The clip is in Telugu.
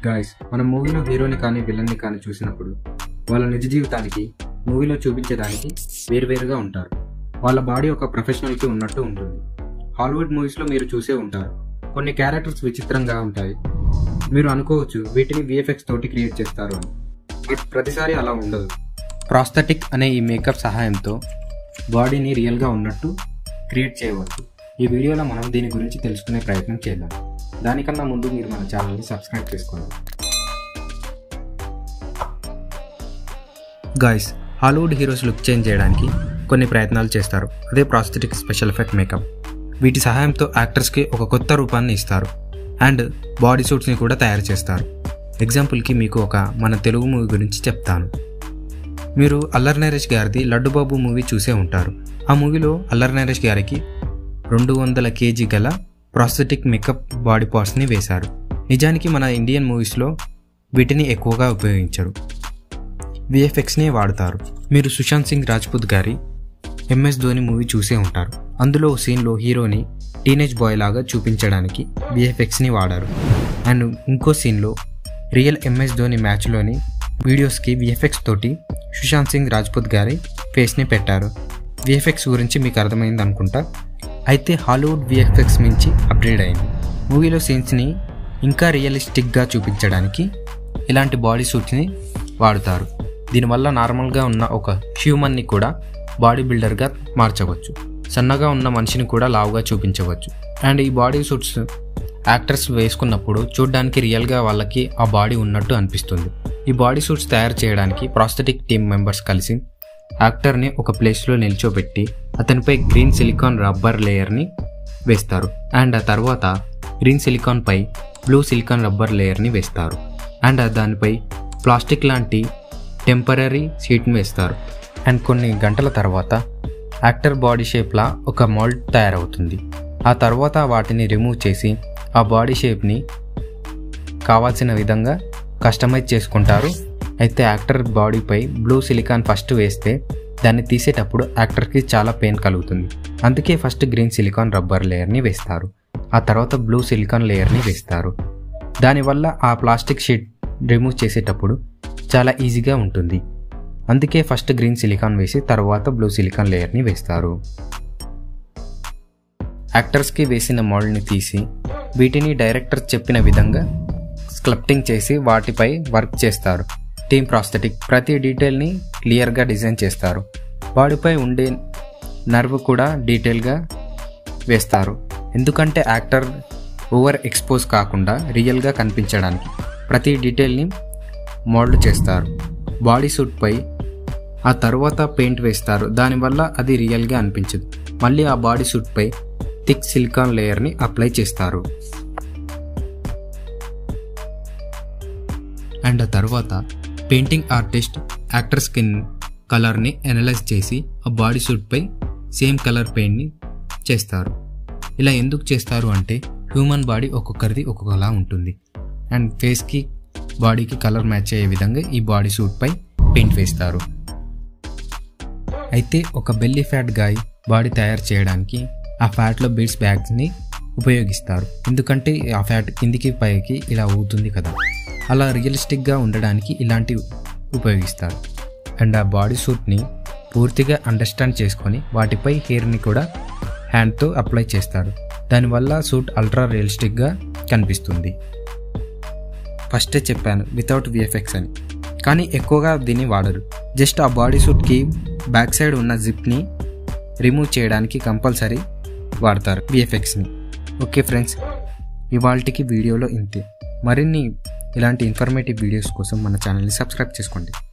గాయస్ మనం మూవీలో హీరోని కానీ విలన్ని కానీ చూసినప్పుడు వాళ్ళ నిజ జీవితానికి మూవీలో చూపించేదానికి వేరువేరుగా ఉంటారు వాళ్ళ బాడీ ఒక ప్రొఫెషనల్కి ఉన్నట్టు ఉంటుంది హాలీవుడ్ మూవీస్లో మీరు చూసే ఉంటారు కొన్ని క్యారెక్టర్స్ విచిత్రంగా ఉంటాయి మీరు అనుకోవచ్చు వీటిని విఎఫ్ఎక్స్ తోటి క్రియేట్ చేస్తారు అని బట్ ప్రతిసారి అలా ఉండదు ప్రాస్థెటిక్ అనే ఈ మేకప్ సహాయంతో బాడీని రియల్గా ఉన్నట్టు క్రియేట్ చేయవచ్చు ఈ వీడియోలో మనం దీని గురించి తెలుసుకునే ప్రయత్నం చేద్దాం దానికన్నా ముందు మీరు మన ఛానల్ని సబ్స్క్రైబ్ చేసుకోండి guys Hollywood heroes look change చేయడానికి కొన్ని ప్రయత్నాలు చేస్తారు అదే ప్రాస్థెటిక్ స్పెషల్ ఎఫెక్ట్ మేకప్ వీటి సహాయంతో యాక్టర్స్కి ఒక కొత్త రూపాన్ని ఇస్తారు అండ్ బాడీ సూట్స్ని కూడా తయారు చేస్తారు ఎగ్జాంపుల్కి మీకు ఒక మన తెలుగు మూవీ గురించి చెప్తాను మీరు అల్లరి నరేష్ గారిది లడ్డుబాబు మూవీ చూసే ఉంటారు ఆ మూవీలో అల్లరి నరేష్ గారికి రెండు వందల కేజీ గల ప్రాస్థెటిక్ మేకప్ బాడీ పార్ట్స్ని వేశారు నిజానికి మన ఇండియన్ మూవీస్లో వీటిని ఎక్కువగా ఉపయోగించరు విఎఫ్ఎక్స్ని వాడతారు మీరు సుశాంత్ సింగ్ రాజ్పుత్ గారి ఎంఎస్ ధోని మూవీ చూసే ఉంటారు అందులో ఓ సీన్లో హీరోని టీనేజ్ బాయ్ లాగా చూపించడానికి విఎఫ్ఎక్స్ని వాడారు అండ్ ఇంకో సీన్లో రియల్ ఎంఎస్ ధోని మ్యాచ్లోని వీడియోస్కి విఎఫ్ఎక్స్ తోటి సుశాంత్ సింగ్ రాజ్పుత్ గారి ఫేస్ని పెట్టారు విఎఫ్ఎక్స్ గురించి మీకు అర్థమైంది అనుకుంటా అయితే హాలీవుడ్ విఎఫ్ఎక్స్ మించి అప్గ్రేడ్ అయింది మూవీలో సీన్స్ని ఇంకా రియలిస్టిక్గా చూపించడానికి ఇలాంటి బాడీ సూట్స్ని వాడుతారు దీనివల్ల నార్మల్గా ఉన్న ఒక హ్యూమన్ని కూడా బాడీ బిల్డర్గా మార్చవచ్చు సన్నగా ఉన్న మనిషిని కూడా లావుగా చూపించవచ్చు అండ్ ఈ బాడీ సూట్స్ యాక్టర్స్ వేసుకున్నప్పుడు చూడ్డానికి రియల్గా వాళ్ళకి ఆ బాడీ ఉన్నట్టు అనిపిస్తుంది ఈ బాడీ సూట్స్ తయారు చేయడానికి ప్రాస్థెటిక్ టీమ్ మెంబర్స్ కలిసి యాక్టర్ని ఒక ప్లేస్లో నిల్చోబెట్టి అతనిపై గ్రీన్ సిలికాన్ రబ్బర్ లేయర్ని వేస్తారు అండ్ ఆ తర్వాత గ్రీన్ సిలికాన్పై బ్లూ సిలికాన్ రబ్బర్ లేయర్ని వేస్తారు అండ్ దానిపై ప్లాస్టిక్ లాంటి టెంపరీ షీట్ని వేస్తారు అండ్ కొన్ని గంటల తర్వాత యాక్టర్ బాడీ షేప్లా ఒక మోల్డ్ తయారవుతుంది ఆ తర్వాత వాటిని రిమూవ్ చేసి ఆ బాడీ షేప్ని కావాల్సిన విధంగా కస్టమైజ్ చేసుకుంటారు అయితే యాక్టర్ బాడీపై బ్లూ సిలికాన్ ఫస్ట్ వేస్తే దాన్ని తీసేటప్పుడు యాక్టర్కి చాలా పెయిన్ కలుగుతుంది అందుకే ఫస్ట్ గ్రీన్ సిలికాన్ రబ్బర్ లేయర్ని వేస్తారు ఆ తర్వాత బ్లూ సిలికాన్ లేయర్ని వేస్తారు దానివల్ల ఆ ప్లాస్టిక్ షీట్ రిమూవ్ చేసేటప్పుడు చాలా ఈజీగా ఉంటుంది అందుకే ఫస్ట్ గ్రీన్ సిలికాన్ వేసి తర్వాత బ్లూ సిలికాన్ లేయర్ని వేస్తారు యాక్టర్స్కి వేసిన మోడల్ని తీసి వీటిని డైరెక్టర్ చెప్పిన విధంగా స్క్లప్టింగ్ చేసి వాటిపై వర్క్ చేస్తారు టీమ్ ప్రాస్థెటిక్ ప్రతి డీటెయిల్ని క్లియర్గా డిజైన్ చేస్తారు బాడీపై ఉండే నర్వ్ కూడా డీటెయిల్గా వేస్తారు ఎందుకంటే యాక్టర్ ఓవర్ ఎక్స్పోజ్ కాకుండా రియల్గా కనిపించడానికి ప్రతి డీటెయిల్ని మోల్డ్ చేస్తారు బాడీ సూట్పై ఆ తర్వాత పెయింట్ వేస్తారు దానివల్ల అది రియల్గా అనిపించదు మళ్ళీ ఆ బాడీ సూట్పై థిక్ సిలికాన్ లేయర్ని అప్లై చేస్తారు అండ్ ఆ తర్వాత పెయింటింగ్ ఆర్టిస్ట్ యాక్టర్ స్కిన్ కలర్ని అనలైజ్ చేసి ఆ బాడీ సూట్పై సేమ్ కలర్ పెయింట్ని చేస్తారు ఇలా ఎందుకు చేస్తారు అంటే హ్యూమన్ బాడీ ఒక్కొక్కరిది ఒక్కొక్కలా ఉంటుంది అండ్ ఫేస్కి బాడీకి కలర్ మ్యాచ్ అయ్యే విధంగా ఈ బాడీ సూట్పై పెయింట్ వేస్తారు అయితే ఒక బెల్లీ ఫ్యాట్ గాయ్ బాడీ తయారు చేయడానికి ఆ ఫ్యాట్లో బీడ్స్ బ్యాగ్స్ని ఉపయోగిస్తారు ఎందుకంటే ఆ ఫ్యాట్ కిందికి పైకి ఇలా అవుతుంది కదా అలా రియలిస్టిక్గా ఉండడానికి ఇలాంటివి ఉపయోగిస్తారు అండ్ ఆ బాడీ సూట్ని పూర్తిగా అండర్స్టాండ్ చేసుకొని వాటిపై హెయిర్ని కూడా హ్యాండ్తో అప్లై చేస్తారు దానివల్ల సూట్ అల్ట్రా రియలిస్టిక్గా కనిపిస్తుంది ఫస్టే చెప్పాను వితౌట్ విఎఫ్ఎక్స్ అని కానీ ఎక్కువగా దీన్ని వాడరు జస్ట్ ఆ బాడీ సూట్కి బ్యాక్ సైడ్ ఉన్న జిప్ని రిమూవ్ చేయడానికి కంపల్సరీ వాడతారు విఎఫ్ఎక్స్ని ఓకే ఫ్రెండ్స్ ఇవాళకి వీడియోలో ఇంతే మరిన్ని ఇలాంటి ఇన్ఫర్మేటివ్ వీడియోస్ కోసం మన ఛానల్ని సబ్స్క్రైబ్ చేసుకోండి